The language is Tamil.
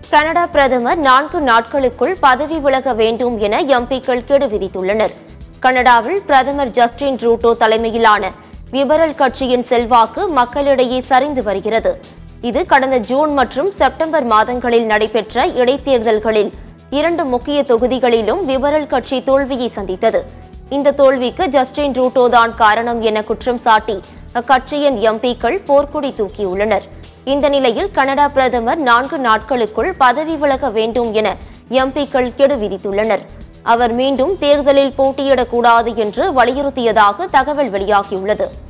கனடா பிரதமர் நான்கு நாட்களுக்குள் பதவி விலக வேண்டும் என எம்பிக்கள் கெடு விதித்துள்ளனர் கனடாவில் பிரதமர் ஜஸ்டின் ட்ரூடோ தலைமையிலான லிபரல் கட்சியின் செல்வாக்கு மக்களிடையே சரிந்து வருகிறது இது கடந்த ஜூன் மற்றும் செப்டம்பர் மாதங்களில் நடைபெற்ற இடைத்தேர்தல்களில் இரண்டு முக்கிய தொகுதிகளிலும் லிபரல் கட்சி தோல்வியை சந்தித்தது இந்த தோல்விக்கு ஜஸ்டின் ட்ரூடோ தான் காரணம் என குற்றம் சாட்டி அக்கட்சியின் எம்பிக்கள் போர்க்கொடி தூக்கியுள்ளனர் இந்த நிலையில் கனடா பிரதமர் நான்கு நாட்களுக்குள் பதவி விலக வேண்டும் என எம்பிக்கள் கெடு விதித்துள்ளனர் அவர் மீண்டும் தேர்தலில் போட்டியிடக்கூடாது என்று வலியுறுத்தியதாக தகவல் வெளியாகியுள்ளது